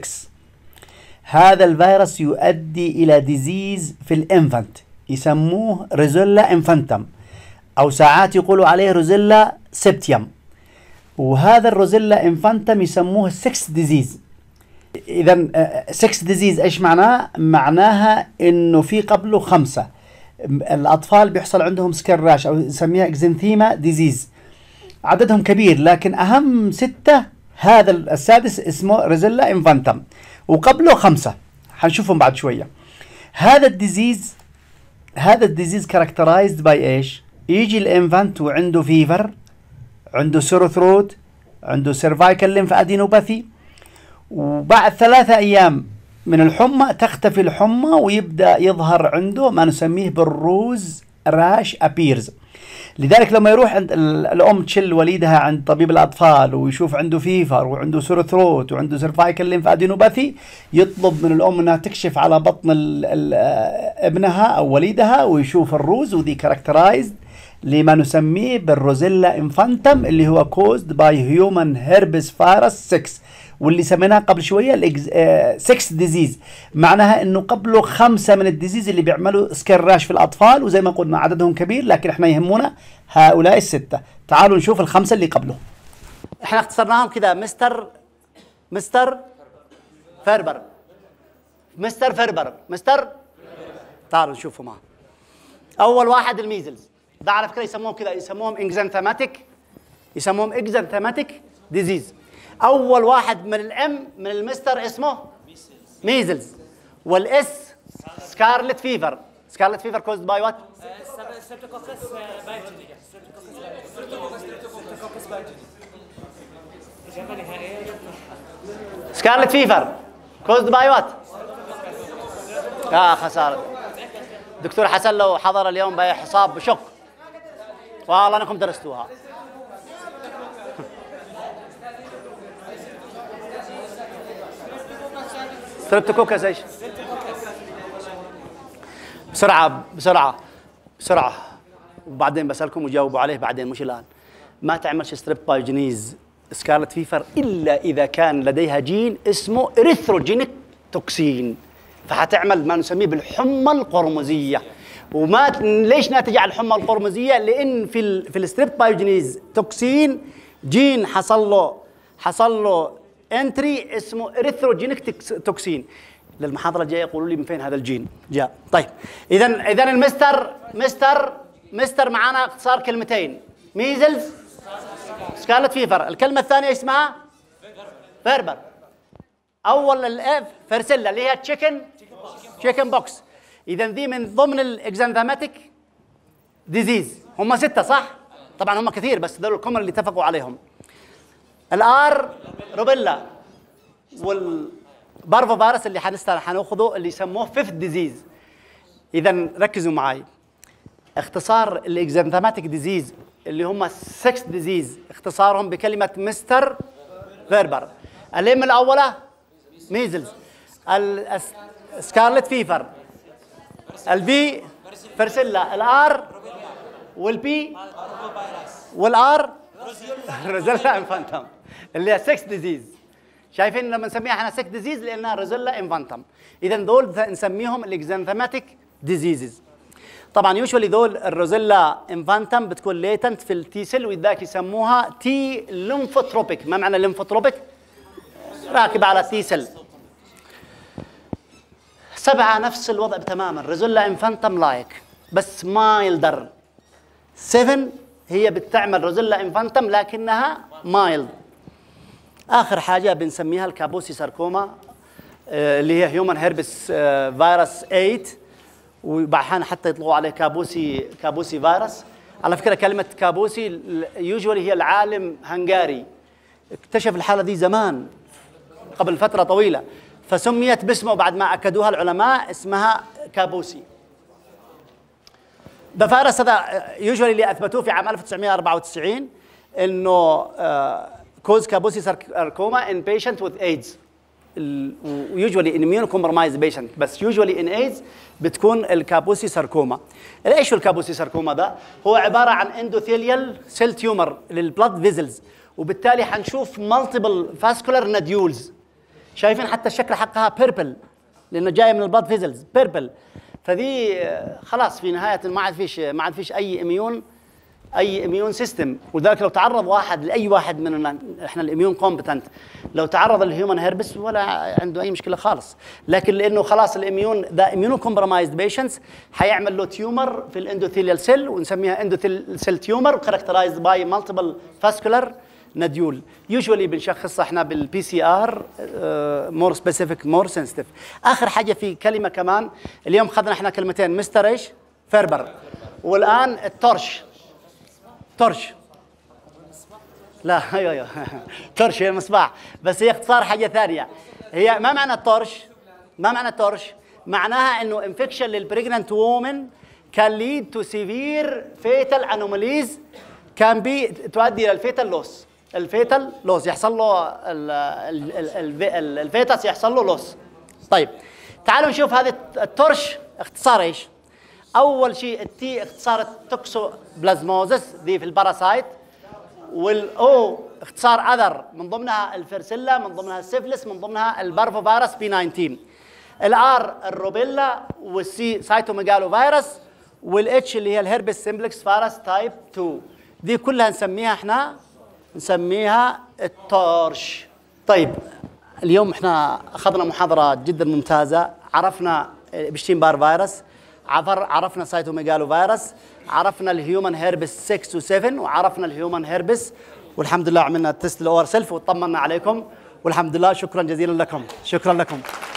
هذا الفيروس يؤدي إلى ديزيز في الإنفانت يسموه ريزولا انفانتم أو ساعات يقولوا عليه روزيلا سبتيوم وهذا الروزيلا انفانتم يسموه 6 ديزيز إذا 6 ديزيز إيش معناه؟ معناها إنه في قبله خمسة الأطفال بيحصل عندهم سكراش أو نسميها اكزنثيما ديزيز عددهم كبير لكن أهم ستة هذا السادس اسمه ريزيلا انفانتم وقبله خمسة حنشوفهم بعد شوية هذا الديزيز هذا الديزيز كاركترايزد باي ايش؟ يجي الانفانت وعنده فيفر عنده سورو ثروت عنده سيرفايكال ليمف ادينوباثي وبعد ثلاثة ايام من الحمى تختفي الحمى ويبدا يظهر عنده ما نسميه بالروز راش ابيرز لذلك لما يروح عند الام تشل وليدها عند طبيب الاطفال ويشوف عنده فيفر وعنده سور ثروت وعنده سيرفايكال ليمف ادينوباثي يطلب من الام انها تكشف على بطن ال ال ابنها او وليدها ويشوف الروز ودي كاركترايزد لما نسميه بالروزيلا انفانتم اللي هو كوزد باي هيومن هيربس فيروس 6 واللي سميناها قبل شويه 6 ديزيز آه، معناها انه قبله خمسه من الديزيز اللي بيعملوا سكراش في الاطفال وزي ما قلنا عددهم كبير لكن احنا يهمنا هؤلاء السته تعالوا نشوف الخمسه اللي قبله احنا اختصرناهم كده مستر مستر فيربر مستر فيربر مستر تعالوا نشوفوا معه اول واحد الميزلز ده على فكره يسموهم كده يسموهم اكزانثماتيك يسموهم اكزانثماتيك ديزيز اول واحد من الام من المستر اسمه ميزلز والاس سكارلت فيفر سكارلت فيفر كوزد باي وات سكارلت فيفر كوزد باي وات اه خساره دكتور حسن لو حضر اليوم بحصاب بشق والله انكم درستوها ستريبتوكوكس ايش؟ بسرعة بسرعة بسرعة وبعدين بسألكم وجاوبوا عليه بعدين مش الآن ما تعملش ستريب بايجينيز سكارلت فيفر إلا إذا كان لديها جين اسمه إريثروجينيك توكسين فحتعمل ما نسميه بالحمى القرمزية وما ليش ناتج عن الحمى القرمزية؟ لأن في ال في الستريب بايجينيز توكسين جين حصل له حصل له انتري اسمه اريثروجينيك توكسين للمحاضره الجايه يقولوا لي من فين هذا الجين جاء طيب اذا اذا المستر مستر مستر معانا اختصار كلمتين ميزلز سكارلت فيفر الكلمه الثانيه اسمها فيربر اول الاف فرسيلا اللي هي تشيكن تشيكن بوكس اذا ذي من ضمن الاكزانثاماتيك ديزيز هم سته صح طبعا هم كثير بس دول الكومن اللي اتفقوا عليهم الار روبيلا والبارفو فيروس اللي حنستر حناخذه اللي يسموه فيفث ديزيز اذا ركزوا معي اختصار الاكزانثماتيك ديزيز اللي هم 6 ديزيز اختصارهم بكلمه مستر فيربر الام الاولى ميزلز السكارلت فيفر البي فرسيلا الار والبي والار روزيلا انفانتم اللي هي 6 ديزيز شايفين لما نسميها احنا 6 ديزيز لانها روزيلا انفانتم اذا دول نسميهم الاكزانثماتيك ديزيزز طبعا يوجوالي دول الروزيلا انفانتم بتكون ليتنت في التي سيل ولذلك يسموها تي ليمفوتروبيك ما معنى ليمفوتروبيك راكب على تي سيل سبعة نفس الوضع تماما روزيلا انفانتم لايك بس مايلدر 7 هي بتعمل روزيلا انفانتم لكنها مايلد اخر حاجه بنسميها الكابوسي ساركوما آه، اللي هي هيومن هيربس فيروس 8 وبعض الأحيان حتى يطلقوا عليه كابوسي كابوسي فيروس على فكرة كلمة كابوسي يوجوالي هي العالم هنغاري اكتشف الحالة دي زمان قبل فترة طويلة فسميت باسمه بعد ما أكدوها العلماء اسمها كابوسي ده فيروس هذا يوجوالي اللي اثبتوه في عام 1994 انه كوز كابوسي ساركوما ان بيشنت وذ ايدز ويوجوالي ان اميون كومبرمايز بيشنت بس يوجوالي ان ايدز بتكون الكابوسي ساركوما ايش هو الكابوسي ساركوما ده هو عباره عن اندوثيليال سيل تيومر للبلاد فيزلز وبالتالي حنشوف مالتيبل فاسكولار ناديولز شايفين حتى الشكل حقها بيربل لانه جايه من البلاد فيزلز بيربل فدي آه، خلاص في نهايه ما عاد فيش ما عاد فيش اي اميون اي اميون سيستم ولذلك لو تعرض واحد لاي واحد من احنا الاميون كومبتنت لو تعرض للهيومن هيربس ولا عنده اي مشكله خالص لكن لانه خلاص الاميون ذا اميونو كومبرمايزد بيشنتس حيعمل له تيومر في الاندوثيليال سيل ونسميها اندوثيل سيل تيومر كاركترايزد باي مالتيبل فاسكولار نديول يوجوالي بنشخصها احنا بالبي سي ار مور سبيسيفيك مور سنسيتيف اخر حاجه في كلمه كمان اليوم خذنا احنا كلمتين مستر ايش فيربر والان التورش تورش لا ايوه ايوه تورش هي المصباح بس هي اختصار حاجه ثانيه هي ما معنى التورش ما معنى التورش معناها انه انفكشن للبريجننت وومن كان ليد تو سيفير فيتال انوماليز كان بي تؤدي الى الفيتال لوس الفيتال لوس يحصل له ال- ال- ال- ال- الفيتس يحصل له لوس طيب تعالوا نشوف هذه التورش اختصار ايش اول شيء التي اختصار التوكسو بلازموزس دي في الباراسايت والاو اختصار اذر من ضمنها الفرسيلا من ضمنها السيفلس من ضمنها البارفو فيروس بي 19 الار الروبيلا والسي سايتوميجالو فيروس والاتش اللي هي الهربس سيمبلكس فيروس تايب 2 دي كلها نسميها احنا نسميها التورش طيب اليوم احنا اخذنا محاضره جدا ممتازه عرفنا بشتين بار فيروس عفر عرفنا سايتوميجالو فيروس عرفنا الهيومن هيربس 6 و7 وعرفنا الهيومن هيربس والحمد لله عملنا تيست الاور سيلف وطمنا عليكم والحمد لله شكرا جزيلا لكم شكرا لكم